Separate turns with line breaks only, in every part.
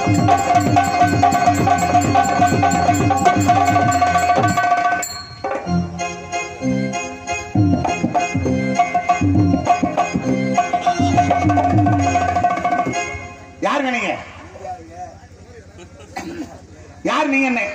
யாருங்க நீங்க யார் நீங்க என்ன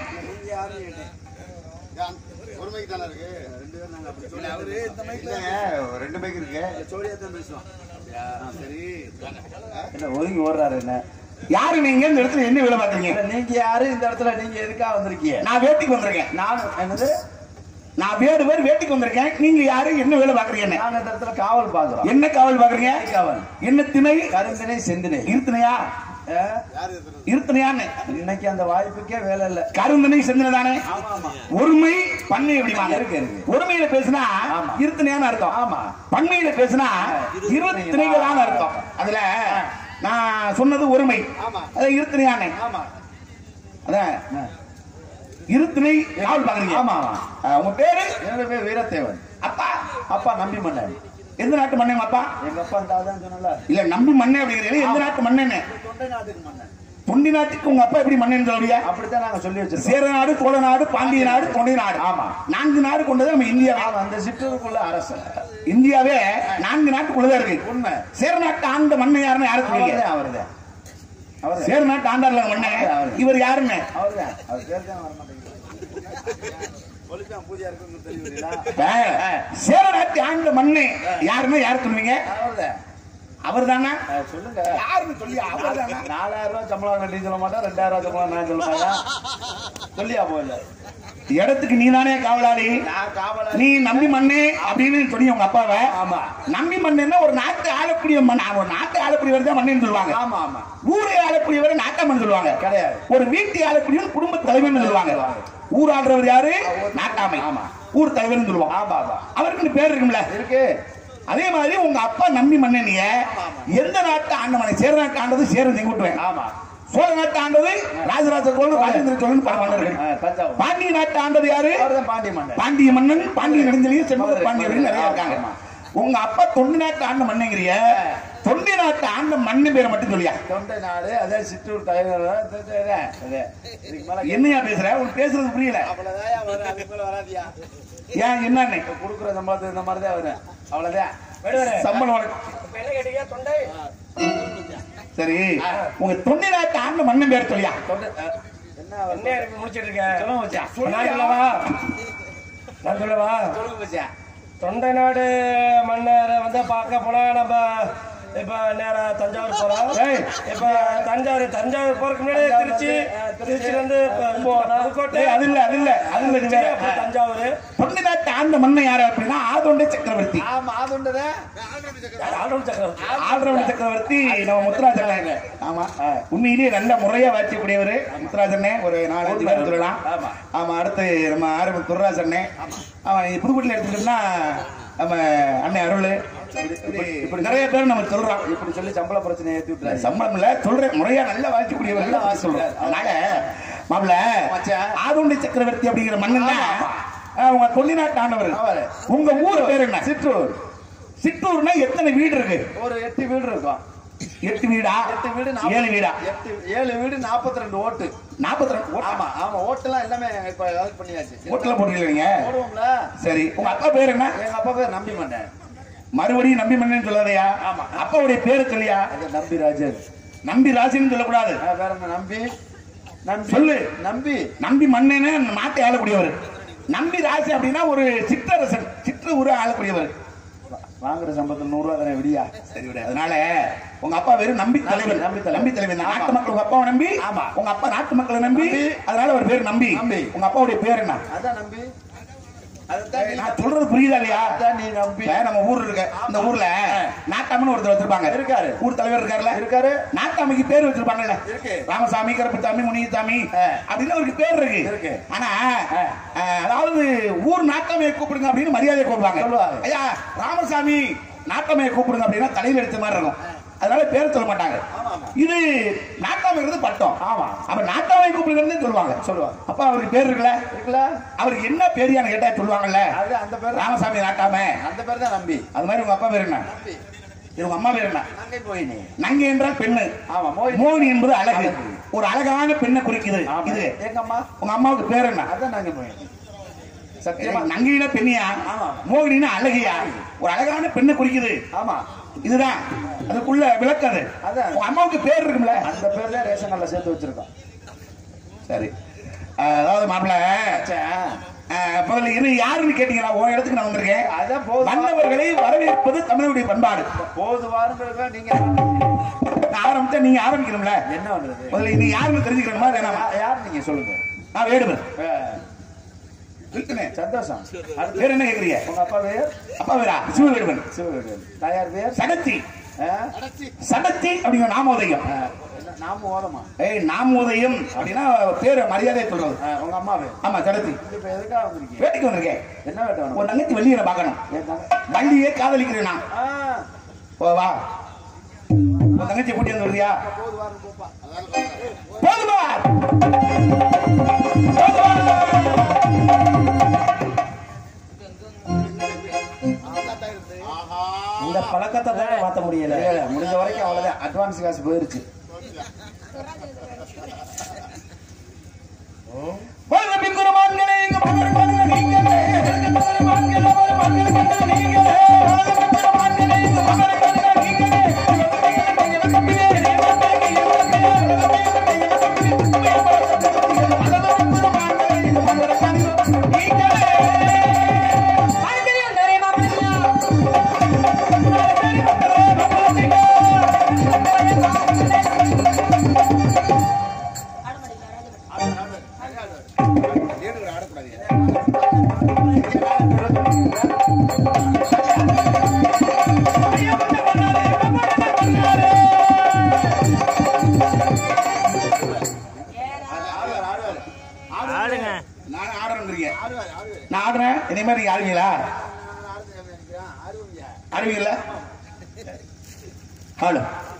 பொறுமைக்கு தானே இருக்கு ரெண்டு பேரும் நாங்க அப்படி சொல்லி அவரு இந்த
இல்லைங்க, ஒரு ரெண்டு பைக் இருக்கு
ஜோடியா தான் பேசுவோம் ஆ, சரி
என்ன ஒதுங்கி ஓடுறாரு என்ன
யாரு நீங்க இந்த இடத்துல என்ன வேலை பாக்குறீங்க
இல்ல, நீங்க யாரு இந்த இடத்துல நீங்க எதுக்கா வந்திருக்கீங்க
நான் வேட்டிக்கு வந்திருக்கேன்
நான் என்னது
நான் வேறு பேர் வேட்டிக்கு வந்திருக்கேன் நீங்க யாரு என்ன வேலை பாக்குறீங்க என்ன?
நான் இந்த இடத்துல காவல் பாக்குறோம்
என்ன காவல் பாக்குறீங்க
காவல்
என்ன திணை
கருந்தினை செந்தினை
இருத்தனையா
ஆ?
இருத்தனையான்னு
இன்னைக்கு அந்த வாய்ப்புக்கே வேலை இல்ல
கருந்தனை செந்தினதானே
ஆமா ஆமா
ஒருமை பன்மை எப்படிமாங்க
இருக்கு, இருக்கு.
ஒருமையில பேசினா
ஆமா.
இருத்தனையான அர்த்தம்
ஆமா
பன்மையில பேசினா
இருத்திணைகளா.
இருத்திணைகளான அர்த்தம் அதுல நான் சொன்னது ஒருமை அது இருத்திணையானே
ஆமா
அதான் இருத்திணை காவல் பாக்குறீங்க
ஆமா ஆமா
ஆ, உங்க பேரு
என்னோட பேர் வீரத்தேவன்
அப்பா
அப்பா நம்பி மன்னன்
எந்த நாட்டு மண்ணே அப்பா
எங்க அப்பா இந்த தான் சொன்னல
இல்ல நம்பி மண்ணே அப்படிங்கிறீங்க எந்த நாட்டு மண்ணேன்னு
தொண்டை நாட்டுக்கு மன்னன்
தொண்டி நாட்டுக்கு உங்க அப்பா எப்படி மண்ணேன்னு சொல்றீங்க
அப்படித்தான் நாங்க சொல்லி வச்சிருக்கோம்
சேர நாடு சோழ நாடு பாண்டிய நாடு தொண்டை நாடு
ஆமா.
நான்கு நாடு கொண்டது நம்ம இந்தியா
ஆமா அந்த சிற்றூருக்குள்ள அரசன்
இந்தியாவே நான்கு நாட்டுக்குள்ளதான் இருக்கு
உண்மை
சேர நாட்டு ஆண்ட மண்ணை யாருன்னு யாரு சொல்லுவீங்க
அவர்தான் அவர்தான் அவர்தான்
சேர நாட்டு ஆண்டார்ல மண்ணை
அவர்தான்.
இவர் யாருன்னு
அவர்தான் அவர் பேர் தான் வர மாட்டேங்குது
ஒலிப்பான் பூஜையா இருக்குன்னு தெரியுங்களா
இப்ப, சேர நாட்டு ஆண்ட மண்ணை யாருன்னு யாரு சொல்லுவீங்க
அவர்தான்
அவர் தானே
ஆ, சொல்லுங்க
யாருன்னு சொல்லி அவர் தானே
நாலாயிரம் ரூபாய் சம்பளம் நீ சொல்ல மாட்டா ரெண்டாயிரம் ரூபாய் சம்பளம் நான் சொல்ல மாட்டா சொல்லியா போயில
இடத்துக்கு நீ தானே காவலாளி
நான் காவல
நீ நம்பி மண்ணே அப்படின்னு சொல்லி உங்க அப்பாவை
ஆமா
நம்பி மண்ணுன்னா ஒரு நாட்டு ஆளக்கூடிய மண் ஒரு நாட்டு ஆளக்கூடியவர் தான் மண்ணுன்னு சொல்லுவாங்க
ஆமா ஆமா
ஊரை ஆளக்கூடியவர் நாட்டாமன் சொல்லுவாங்க
கிடையாது
ஒரு வீட்டை ஆளக்கூடியவர் குடும்ப தலைவர்னு சொல்லுவாங்க ஊர் ஆள்றவர் யாரு நாட்டாமை
ஆமா.
ஊர் தலைவர்னு சொல்லுவாங்க
ஆமா ஆமா
அவருக்கு பேர் இருக்கும்ல
இருக்கு
அதே மாதிரி உங்க அப்பா நம்பி மன்னனிய எந்த நாட்டு ஆண்டவனை சேர நாட்டு ஆண்டது சேர செங்குட்டுவேன்
ஆமா
சோழ நாட்டு ஆண்டது ராஜராஜ சோழன் ராஜேந்திர சோழன் பல மன்னர்கள்
ஆ, தஞ்சாவூர்
பாண்டிய நாட்டு ஆண்டது யாரு
அவர்தான் பாண்டிய மன்னன்
பாண்டிய மன்னன் பாண்டிய நெடுஞ்செழியன் செண்பக
மதுரை,
பாண்டியர்கள் நிறைய
மதுரை.
இருக்காங்க
ஆமா.
உங்க அப்பா தொண்டு நாட்டு ஆண்ட மன்னங்கிறிய தொண்டி நாட்டு ஆண்ட மண்ணு பேரை மட்டும் சொல்லியா
தொண்டை நாடு அதே சிற்றூர் தலைவர் இதுக்கு மேல
என்னையா பேசுற உனக்கு பேசுறது புரியல
அவ்வளவுதான் வரும் அதுக்கு மேல வராதியா
ஏன் என்னன்னு
கொடுக்குற சம்பளத்துக்கு இந்த மாதிரி தான் வரும் அவ்வளவுதான்
சம்பளம் உனக்கு சரி உங்க தொண்டி நாட்டு ஆண்ட மண்ணு பேர் சொல்லியா
தொண்டை ஆ, என்ன அவர்
என்ன இருக்கு முடிச்சிட்டு இருக்க
சொல்ல மச்சான்
நான் சொல்லவா நான் சொல்லவா
சொல்லுங்க மச்சான்
தொண்டை நாடு மன்னர் வந்து பார்க்க போனா நம்ம இப்ப நேரா தஞ்சாவூர் போறோம்
ஏய்.
இப்ப தஞ்சாவூர் தஞ்சாவூர் போறதுக்கு முன்னாடி திருச்சி திருச்சில இருந்து இப்ப புதுக்கோட்டை
ஏய், அது இல்ல அது இல்ல அது இல்ல இது வேற
அப்புறம் தஞ்சாவூர்
தொண்டி நாட்டு ஆண்ட மண்ணை யாரு அப்படின்னா ஆதொண்டை சக்கரவர்த்தி
ஆமா அது உண்டுதான்
ஆளுநர் சக்கரவர்த்தி
ஆதரவணி சக்கரவர்த்தி நம்ம முத்துராஜன் ஆமா உண்மையிலேயே நல்ல முறையா வாட்சிக்கூடியவர் முத்துராஜனே ஒரு நாலஞ்சு பேர் சொல்லலாம்
ஆமா.
ஆமா அடுத்து நம்ம ஆரம்ப துர்ராஜனே அவன் புதுக்கோட்டையில எடுத்துக்கிட்டோம்னா நம்ம அண்ணன் அருள் இப்படி இப்படி நிறைய பேர் நம்ம சொல்றோம்
இப்படி சொல்லி சம்பள பிரச்சனை ஏத்தி விட்டுறாரு
சம்பளம் இல்ல சொல்றேன் முறையா நல்ல வாழ்க்கைக்கூடியவர்கள் வாசி சொல்றேன் அதனால மாப்பிள
மச்சான்.
ஆதுண்டி சக்கரவர்த்தி அப்படிங்கிற மன்னன் உங்க தொண்டி நாட்டு ஆண்டவர்
அவரு.
உங்க ஊர் பேர் என்ன
சிற்றூர்
சிற்றூர்னா எத்தனை வீடு இருக்கு
ஒரு எட்டு வீடு இருக்கும்
எட்டு வீடா
எட்டு வீடு
ஏழு வீடா
எட்டு ஏழு வீடு நாற்பத்தி ரெண்டு ஓட்டு
நாற்பத்தி ரெண்டு
ஆமா ஆமா ஓட்டெல்லாம் எல்லாமே இப்ப இது பண்ணியாச்சு
ஓட்டுல போட்டுருக்கீங்க
போடுவோம்ல
சரி உங்க அப்பா பேர் என்ன
எங்க அப்பா பேர் நம்பி மாட்டேன்
மறுபடியும் நம்பி மன்னன் சொல்லாதயா
ஆமா.
அப்பாவுடைய பேரு சொல்லியா
அது நம்பி ராஜன்
நம்பி ராசின்னு சொல்லக்கூடாது
ஆ, வேற என்ன நம்பி நம்பி
சொல்லு.
நம்பி
நம்பி மன்னனே நாட்டை ஆளக்கூடியவர் நம்பி ராசி அப்படின்னா ஒரு சிற்றரசன் சிற்ற ஊரை ஆளக்கூடியவர்
வாங்குற சம்பளத்தில் நூறு ரூபா தானே விடியா
சரி விடு அதனால உங்க அப்பா வெறும் நம்பி தலைவர்
நம்பி தலைவர்.
நம்பி தலைவர் தான். நாட்டு மக்கள் உங்க அப்பாவை நம்பி
ஆமா.
உங்க அப்பா நாட்டு மக்களை நம்பி
நம்பி.
அதனால ஒரு பேர் நம்பி
நம்பி.
உங்க அப்பாவுடைய பேர் என்ன
அதான் நம்பி அதுதான் நீ
நான் சொல்றது புரியுதா இல்லையா
அதான் நீ நம்பி
இப்ப நம்ம ஊர் இருக்கு இந்த ஊர்ல நாட்டாமன்னு ஒருத்தர் வச்சிருப்பாங்க
இருக்காரு.
ஊர் தலைவர் இருக்காருல்ல
இருக்காரு
நாட்டாமைக்கு பேர் வச்சிருப்பாங்கல்ல
இருக்கு.
ராமசாமி கருப்புசாமி முனியசாமி அப்படின்னு அவருக்கு பேர் இருக்கு
இருக்கு.
ஆனா அஹ், அதாவது ஊர் நாட்டாமையை கூப்பிடுங்க அப்படின்னு மரியாதை கூப்பிடுவாங்க
சொல்லுவாங்க.
ஐயா ராமசாமி நாட்டாமையை கூப்பிடுங்க அப்படின்னா தலையில் எடுத்த மாதிரி இருக்கும் அதனால பேர் சொல்ல மாட்டாங்க இது நாட்டாமைங்கிறது பட்டம்
ஆமா.
அப்ப நாட்டாமை கூப்பிடுங்கன்னு சொல்லுவாங்க
சொல்லுவாங்க.
அப்ப அவருக்கு பேர் இருக்குல்ல
இருக்குல்ல
அவருக்கு என்ன பேரியான்னு கேட்டா சொல்லுவாங்கல்ல
அது அந்த பேர்
ராமசாமி நாட்டாம
அந்த பேர் தான் நம்பி
அது மாதிரி உங்க அப்பா பேர் என்ன இவங்க அம்மா பேர் என்ன
நங்கை போயினி
நங்கை என்றால் பெண்ணு
ஆமா மோகினி
மோகினி என்பது அழகு
அழகு.
ஒரு அழகான பெண்ணை குறிக்குது
ஆமா.
இது
எங்க அம்மா
உங்க அம்மாவுக்கு பேர் என்ன
அதான் நங்கை போயினி சத்தியமா
நங்கையில பெண்ணியா
ஆமா.
மோகினா அழகியா ஒரு அழகான பெண்ணை குறிக்குது
ஆமா
இதுதான் அதுக்குள்ள விளக்கது
அதான்.
உங்க அம்மாவுக்கு பேர் இருக்கும்ல
அந்த பேர் தான் ரேஷன் கார்டில் சேர்த்து வச்சிருக்கோம்
சரி அஹ், அதாவது மாப்பிள்ள
சே,
முதல்ல இது யாருன்னு கேட்டீங்களா உன் இடத்துக்கு நான் வந்திருக்கேன்
அதான் போதும்
வந்தவர்களை வரவேற்பது தமிழுடைய பண்பாடு
போது வாருங்கிறதுக்காக நீங்க
நான் ஆரம்பிச்சா நீங்க ஆரம்பிக்கணும்ல
என்ன பண்றது
முதல்ல இது யாருன்னு தெரிஞ்சுக்கணுமா வேணாமா
யா- யார் நீங்க சொல்லுங்க
நான் வேடுவர்
ஆ,
இருக்குனே.
சந்தோஷம் அடுத்து
பேர் என்ன கேக்குறீங்க
உங்க அப்பா பேர்
அப்பா வேறா சிவவேடுவன்
சிவகேடு தாயார் பேர்
சடத்தி
ஆ?
சடத்தி அப்படிங்கிற நாமோதயம்
ஆ, என்ன, நாம ஓதமா
ஏய் நாமோதயம் அப்படின்னா பேர் மரியாதை சொல்றது
ஆ, உங்க அம்மா பேர்
ஆமா சடத்தி
இப்ப எதுக்காக வந்திருக்கீங்க
வேட்டைக்கு வந்திருக்கேன்
என்ன வேட்ட வேணும்
உன் தங்கச்சி வள்ளியை பார்க்கணும்
ஏன் தாங்க?
வள்ளியே காதலிக்கிறேன் நான்
ஆ,
ஓ வா உன் தங்கச்சி கூட்டி வந்து வருவியா போதுமா
இந்த பழக்கத்தை தானே மாத்த முடியல
இல்ல, இல்ல, முடிஞ்ச வரைக்கும் அவ்வளவுதான் அட்வான்ஸ் காசு போயிருச்சு
போதும் பிக்குரமான்களே, இங்கு மலர்மான்கள் நீங்களே. மலர்மான்கள், மலர்மான்கள் கண்டது நீங்களே. போதும் பிக்குரமான்களே, இங்கு மலர்மான்கள் நீங்களே. இளம்பிலே, இளம்பிலே,
ஆடுங்க
நான் ஆடுறேன்றீங்க. நான் ஆடுறேன் இதே மாதிரி நீங்க ஆடுவீங்களா ஆடுவீங்களா ஹலோ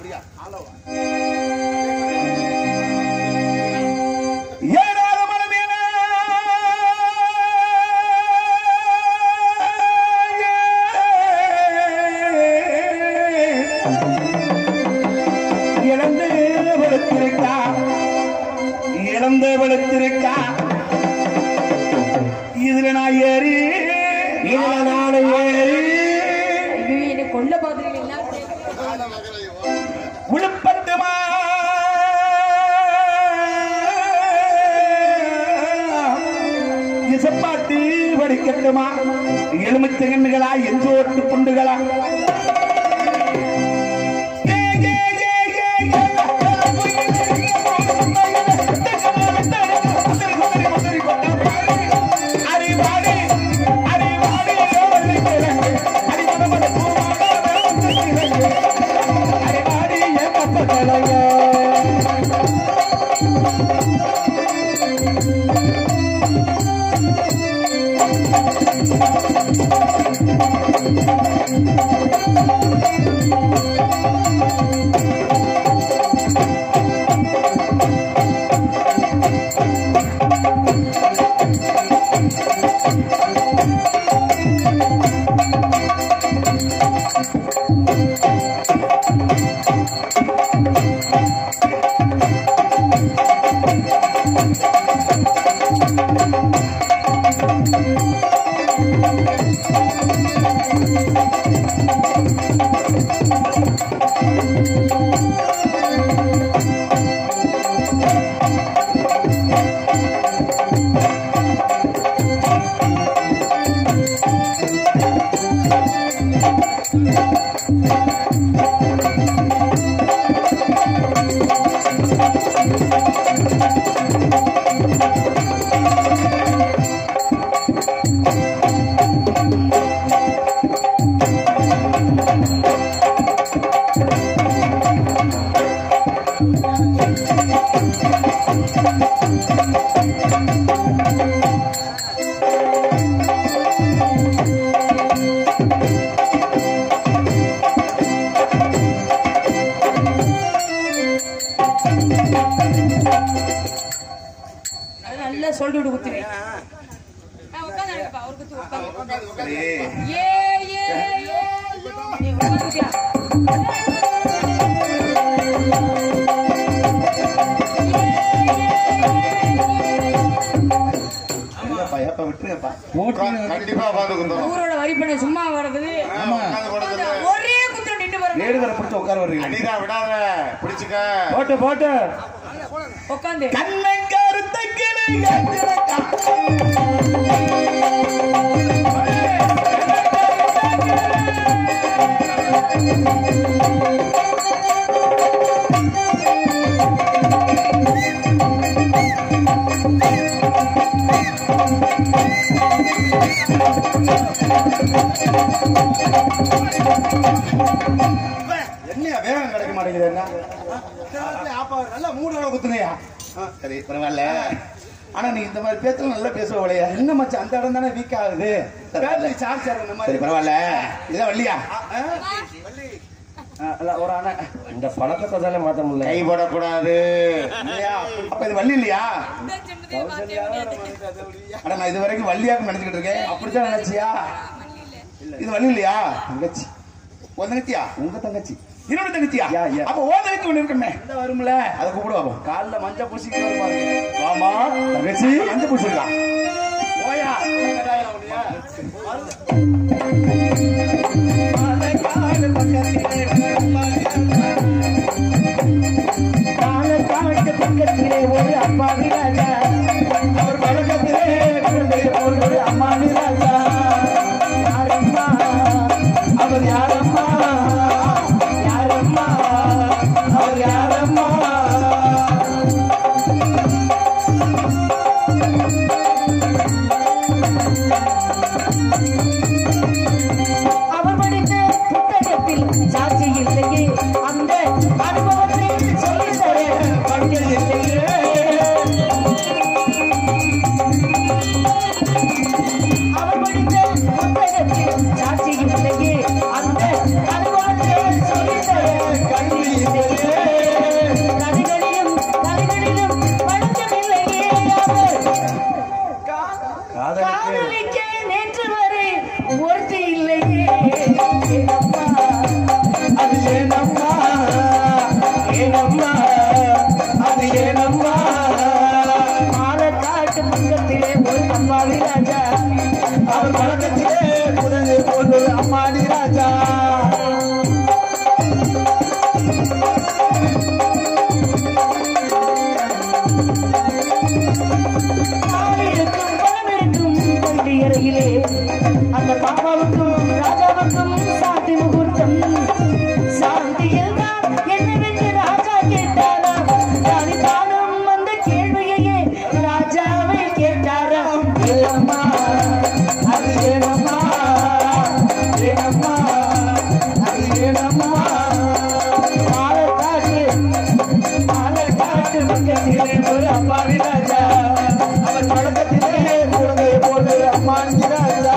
ஏறாத மனமேல இழந்து வெளுத்திருக்கா இழந்து வெளுத்திருக்கா இதுல நான் ஏறி இதுல நான் ஏறி
ஐயோ, என்னை கொல்ல பாக்குறீங்களா
உளுப்பட்டுமா இசப்பாட்டு படிக்கட்டுமா எலுமிச்சை கண்ணுகளா எஞ்சோட்டு புண்டுகளா ஏ, ஏ, ஏ, ஏ, ஏ, அடி வாடி, அடி வாடி, ஓடி கிழங்கு. அடி மத மத பூவாக வந்து கிழங்கு. அடி வாடி, என் கப்ப கிழங்கு.
அது நல்லா சொல்லிட்டு குத்துவேன் உட்காந்து அவர் குத்து உட்காந்து
ஏய்,
ஏ ஏ ஏ நீ உட்கார்ந்துட்டியா?
இல்லப்பா, ஏப்பா, விட்டுருங்கப்பா.
கண்டிப்பா உட்காந்து குந்தோம்
ஊரோட வரிப்பணம் சும்மா வரது
உட்காந்து போடுறது
ஒரே குத்தம் நின்று வரும்
ஏடுகளை பிடிச்சு உட்கார வர்றீங்க.
அடிதான் விடாத பிடிச்சுக்க
போட்டு போட்டு
உட்காந்து
கண்ணங்கருத்த கிளியங்கிருக்கா. என்னையா வேகம் கிடைக்க மாட்டேங்குது என்ன ஆப்பா நல்லா மூணு தடவை குத்துனையா சரி பரவாயில்ல ஆனா நீ இந்த மாதிரி பேசல நல்லா பேசுவ வளையா என்ன மச்சான் அந்த இடம் தானே வீக் ஆகுது பேட்டரி சார்ஜ் ஆகுது சரி பரவாயில்ல இதான் வள்ளியா ஆ, இல்ல, ஒரு அண்ணா
இந்த பழக்கத்தை தானே மாத்த முடியல
கை போடக்கூடாது
இல்லையா அப்ப இது வள்ளி இல்லையா ஆனா நான் இது வரைக்கும் வள்ளியாக நினைச்சுக்கிட்டு இருக்கேன் அப்படித்தான் நினைச்சியா இது வள்ளி இல்லையா தங்கச்சி உன் தங்கச்சியா உங்க தங்கச்சி என்னோட தங்கச்சியா அப்ப ஓ தங்கச்சி ஒண்ணு இருக்குமே இந்த வரும்ல அதை கூப்பிடுவோம் காலைல மஞ்சள் பூசிக்கு வருமா ஆமா தங்கச்சி மஞ்சள் பூசிக்கலாம் ஓயா பக்கத்திலே ஒரு அம்மாவி ராஜா அவர் பழக்கத்திலே பிறந்தே ஒரு அம்மாவி ராஜா யாரம்மா அவர் யாரம்மா யாரம்மா அவர் யாரம்மா
அவர் படித்த புத்தகத்தில் சாட்சி இல்லையே அந்த அனுபவத்தை சொல்லி தர பண்டில் இல்லையே அவர் படித்த புத்தகத்தில் சாட்சி இல்லையே அந்த அனுபவத்தை சொல்லி தர கல்வி இல்லையே கதைகளிலும் கதைகளிலும் பழக்கமில்லையே அவர்
காதலுக்கு
காதலிக்க நேற்று வரை ஒருத்தி இல்லையே ஏனம்மா,
அது ஏனம்மா ஏனம்மா அது ஏனம்மா
மாலக்காட்டு பக்கத்திலே ஒரு அம்மாவி ராஜா
அவர் பழக்கத்திலே குழந்தை போன்று அம்மாடி ராஜா
பால் இருக்கும் பழம் இருக்கும் பள்ளி அறையிலே அந்த பாப்பாவுக்கும் ராஜாவுக்கும் சாந்தி முகூர்த்தம் சாந்தியில் தான் என்னவென்று ராஜா கேட்டாராம் ராணி தானும் அந்த கேள்வியையே ராஜாவை கேட்டாராம்
ஏனம்மா அது ஏனம்மா ஏனம்மா அது ஏனம்மா
மாலக்காட்டு மாலக்காட்டு பக்கத்திலே ஒரு அம்மாவி ராஜா
அவர் பழக்கத்திலே குழந்தை போன்று அம்மாடி ராஜா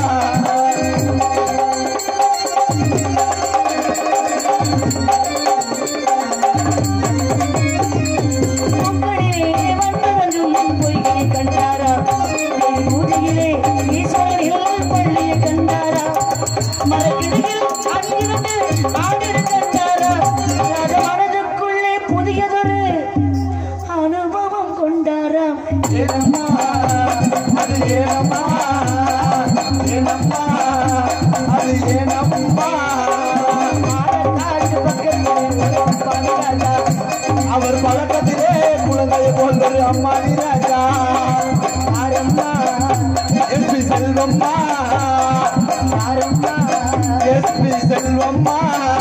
பூக்களிலே வந்தவன்றும் பொய்களை கண்டாரா பூஜையிலே ஈஸ்வரனில் பள்ளியை கண்டாரா மரக்கிடையில் அங்கிருந்து ஆடிட கண்டாரா ராஜ மனதுக்குள்ளே புதியதொரு அனுபவம் கொண்டாராம்
ஏனம்மா அது ஏனம்மா ஏனம்மா அது ஏனம்மா
மாலக்காட்டு பக்கத்திலே ஒரு அம்பாவி ராஜா
அவர் பழக்கத்திலே குழந்தை போன்று அம்மாடி ராஜா
ஆரம்பா
எஸ்பி செல்வம்மா
ஆரம்பா
எஸ்பி செல்வம்மா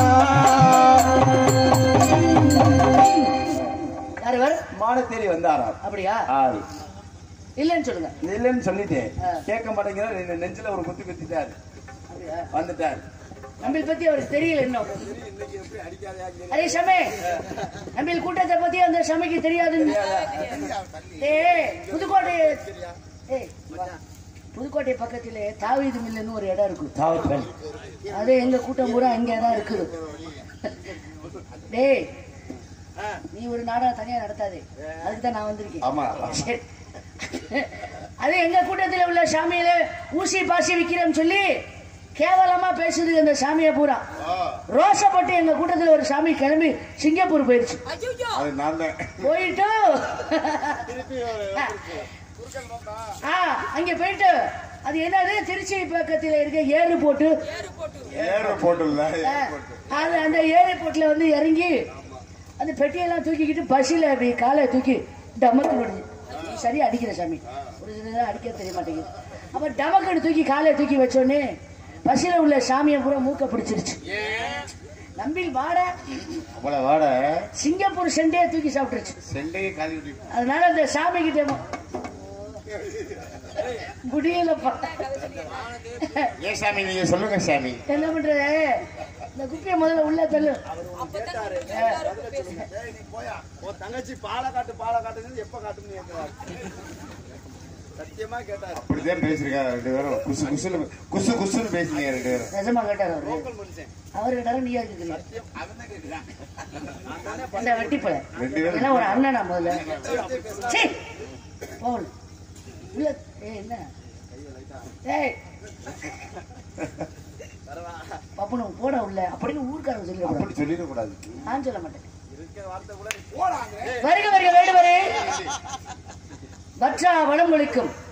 யார் இவர்
மான தேடி வந்தாராம்
அப்படியா
ஆள்
இல்லைன்னு சொல்லுங்க
இல்லைன்னு சொல்லிட்டேன்
ஆ.
கேட்க மாட்டேங்கிறார் என்ன நெஞ்சில ஒரு குத்தி குத்திட்டார்
அப்படியா
வந்துட்டார்
நம்மளை பத்தி அவருக்கு தெரியல இன்னும் அரே ஷமே நம்ம கூட்டத்தை பத்தி அந்த ஷமைக்கு தெரியாது ஏ புதுக்கோட்டை ஏ புதுக்கோட்டை பக்கத்திலே தாவீது மில்லுன்னு ஒரு இடம் இருக்கு
தாவத்கள்
அது எங்க கூட்டம் பூரா இங்கே தான் இருக்குது டேய் நீ ஒரு நாடகம் தனியா நடத்தாதே அதுக்கு தான் நான் வந்திருக்கேன்
ஆமா
சரி. அது எங்க கூட்டத்தில் உள்ள சாமியில ஊசி பாசி விக்கிறோம் சொல்லி கேவலமா பேசுது அந்த சாமியை பூரா ரோஷப்பட்டு எங்க கூட்டத்துல ஒரு சாமி கிளம்பி சிங்கப்பூர் போயிருச்சு
அது நான் தான்
போயிட்டு ஆ அங்க போயிட்டு அது என்னது திருச்சி பக்கத்துல இருக்க ஏறு போட்டு
ஏற போட்டுல
ஆ, அது அந்த ஏர்போர்ட்ல வந்து இறங்கி அந்த பெட்டியெல்லாம் தூக்கிக்கிட்டு பஸ்ஸில் அப்படி காலை தூக்கி டமக்கு விடுது சரியா அடிக்கிற சாமி ஒரு சில அடிக்க தெரிய மாட்டேங்குது அப்ப டமக்கடு தூக்கி காலை தூக்கி வச்சோடனே பஸ்ஸில் உள்ள சாமியை பூரா மூக்க பிடிச்சிருச்சு நம்பில் வாட
அவ்வளவு வாட
சிங்கப்பூர் செண்டையை தூக்கி சாப்பிட்டுருச்சு
செண்டையே காதி விட்டு
அதனால அந்த சாமி கிட்ட முடியலப்பா
ஏன் சாமி நீங்க சொல்லுங்க சாமி
என்ன பண்றது இந்த குப்பியை முதல்ல உள்ள தள்ளு
ஏய், நீ போயா உன் தங்கச்சி பாலை காட்டு பாலை காட்டுங்கிறது எப்ப காட்டுன்னு கேட்கிறாரு சத்தியமா கேட்டாரு
அப்படிதான் பேசிருக்காங்க ரெண்டு பேரும் குசு குசுன்னு குசு குசுன்னு பேசுனீங்க ரெண்டு பேரும்
நிஜமா கேட்டார் அவரு
லோக்கல் மனுஷன்
அவரு கேட்டாரு நீயா கேட்கல
அவன் தான் கேட்கிறான்
அந்த வெட்டிப்பல
ரெண்டு பேரும்
என்ன ஒரு அண்ணனா முதல்ல சீ போகல உள்ள ஏய் என்ன ஏய் பப்பனு போட உள்ள அப்படின்னு ஊர்க்காரங்க சொல்லிடுவாங்க
அப்படி சொல்லிடக்கூடாது
நான் சொல்ல மாட்டேன்
இருக்கிற வார்த்தை கூட நீ போடாங்க
வருக வருக வேண்டுவரே பற்றா வடம் ஒழிக்கும்